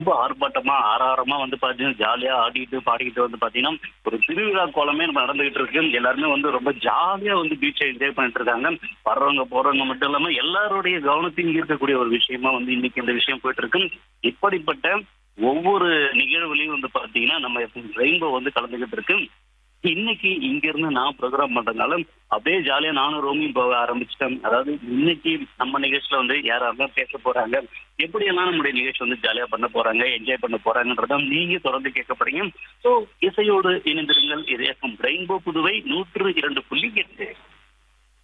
ரொம்ப ஆர்ப்பாட்டமா ஆறாரமா வந்து பாத்தீங்கன்னா ஜாலியா ஆடிட்டு பாடிக்கிட்டு வந்து பாத்தீங்கன்னா ஒரு திருவிழா கோலமே நம்ம நடந்துகிட்டு இருக்கு எல்லாருமே வந்து ரொம்ப ஜாலியா வந்து பீச்சை என்ஜாய் பண்ணிட்டு இருக்காங்க வர்றவங்க போறவங்க மட்டும் இல்லாம எல்லாருடைய கவனத்தையும் ஈர்க்கக்கூடிய ஒரு விஷயமா வந்து இன்னைக்கு இந்த விஷயம் போயிட்டு இருக்கு இப்படிப்பட்ட ஒவ்வொரு நிகழ்வுலையும் வந்து பாத்தீங்கன்னா நம்ம ரெயின்போ வந்து கலந்துகிட்டு இருக்கு இன்னைக்கு இங்க இருந்து நான் ப்ரோக்ராம் பண்றதுனால அப்படியே ஜாலியா நானும் ரோமியும் போக ஆரம்பிச்சிட்டேன் அதாவது இன்னைக்கு நம்ம நிகழ்ச்சியில வந்து யாரெல்லாம் பேச போறாங்க எப்படியெல்லாம் நம்முடைய நிகழ்ச்சி வந்து ஜாலியா பண்ண போறாங்க என்ஜாய் பண்ண போறாங்கன்றத நீங்க தொடர்ந்து கேட்க போறீங்க ஸோ இசையோடு இணைந்திருங்கள் இது எஃப்எம் ரெயின்போ புதுவை நூற்று இரண்டு புள்ளி எட்டு